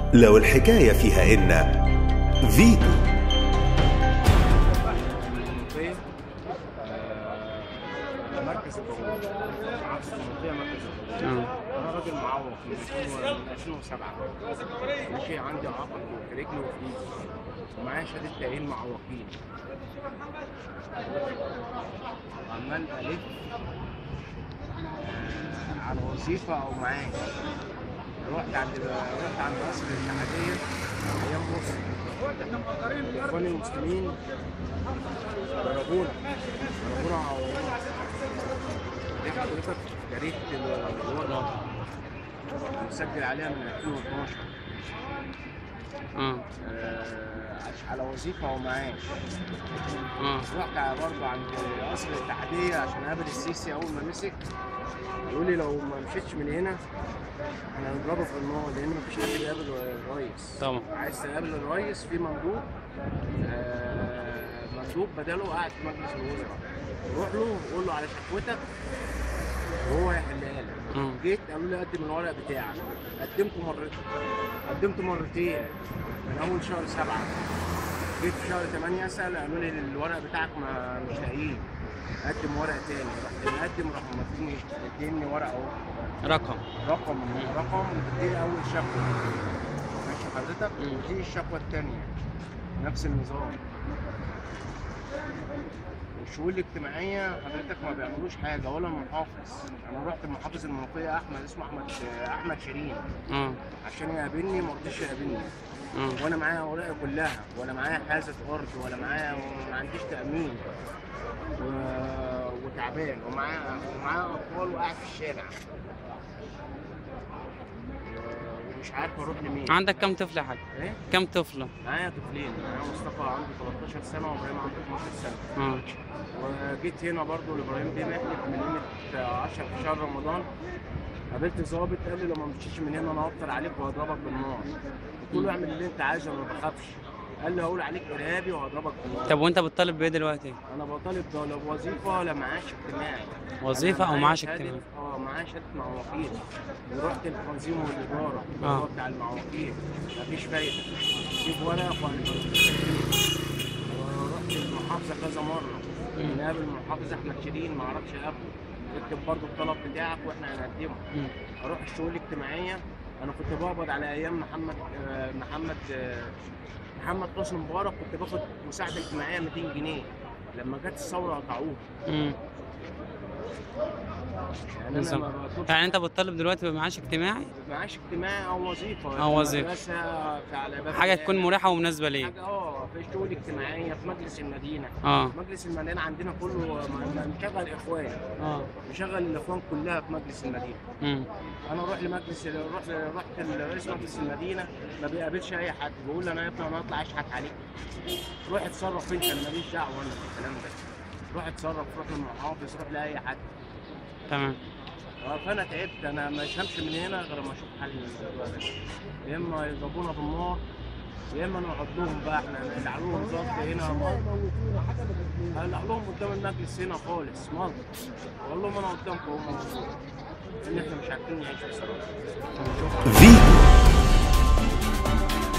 لو الحكاية فيها إن فيتو المنوفية آه، مركز البابور عكس المنوفية مركز البابور اه أنا راجل معوق من 2000 من 2007 ماشي عندي عقد في رجلي وفي إيدي ومعايا شهادة تأهيل معوقين عمال ألف آه، على وظيفة أو معاش رحت عند رحت عند قصر الاتحادية أيام مصر إخوان المسلمين ضربونا ضربونا عوضونا دي حضرتك جريدة الورقة مسجل عليها من 2012 اه آه، عش- على وظيفة ومعاش اه رحت برضه عند قصر الاتحادية عشان اقابل السيسي أول ما مسك يقول لي لو ما مشيتش من هنا احنا هنضربه في النار لأن مفيش حد بيقابل الرئيس طبعا عايز تقابل الرئيس في مندوب آه، مندوب بداله قاعد في مجلس الوزراء روح له قول له على شكوتك وهو هيحلها لك اه جيت قالوا لي قدم الورق بتاعك قدمته مرتين قدمته مرتين من اول شهر سبعة جيت في شهر 8 اسال قالوا لي الورق بتاعك ما مش لاقيين قدم ورق تاني رحت مقدم راحوا مديني مديني ورقه اهو رقم رقم رقم بتدي اول شكوى ماشي حضرتك مم. ودي الشكوى الثانيه نفس النظام الشؤون الاجتماعيه حضرتك ما بيعملوش حاجه ولا المحافظ انا رحت المحافظ المنوفيه احمد اسمه احمد احمد شيرين اه عشان يقابلني ما رضيش يقابلني اه وانا معايا اوراقي كلها ولا معايا حازه ارض ولا معايا ما عنديش تامين و... وتعبان ومعايا ومعايا اطفال وقاعد في الشارع و- ومش عارف اروح لمين عندك كم طفل يا حاج؟ ايه كم طفلة؟ معايا طفلين معايا مصطفى عنده 13 سنه وابراهيم عنده 12 سنه اه وجيت هنا برضو لابراهيم بيه محلف من قيمه 10 في شهر رمضان قابلت ظابط قال لي لو ما مشيتش من هنا انا هفطر عليك وهضربك بالنار قلت له اعمل اللي انت عايزه انا ما بخافش قال لي هقول عليك ارهابي وهضربك بالنار طب وانت بتطالب بايه دلوقتي؟ انا بطالب ده لا بوظيفه ولا معاش اجتماعي وظيفة أنا او معايا معاش شهادة- اجتماعي؟ اه معايا شهاده معوقين ورحت التنظيم والاداره اللي آه. هو بتاع المعوقين مفيش فايده جيب ورق ورحت المحافظه كذا مره مم. نقابل المحافظ احمد شيرين ما اعرفش اقابله اكتب برضه الطلب بتاعك واحنا هنقدمه مم. اروح الشؤون الاجتماعيه انا كنت بقبض على ايام محمد آه، محمد آه، محمد حسني مبارك كنت باخد مساعده اجتماعيه 200 جنيه لما جت الثوره قطعوها مم. يعني انا بالظبط. ما بطلبش يعني انت بتطالب دلوقتي بمعاش اجتماعي؟ معاش اجتماعي او وظيفه أو وظيفة. مدرسة في على باب حاجة الله. تكون مريحة ومناسبة ليك حاجه اه في الشؤون الاجتماعيه في مجلس المدينه اه مجلس المدينه عندنا كله م- م- مشغل اخوان اه مشغل الاخوان كلها في مجلس المدينه مم. انا اروح لمجلس رحت رحت لرئيس مجلس المدينه ما بيقابلش اي حد بيقول لي انا يا ابني انا هطلع اشحت عليك روح اتصرف انت انا ماليش دعوه انا في الكلام ده روح اتصرف روح للمحافظ روح لاي حد تمام آه، فانا تعبت انا مش همشي من هنا غير ما اشوف حل للموضوع ده يا اما يضربونا بالنار يا اما نقعد لهم بقى احنا نقلع لهم ظبط هنا هنقلع لهم قدام المجلس هنا خالص مالط اقول لهم انا قدامكم هم موجود ان احنا مش عارفين نعيش بصراحه فيتو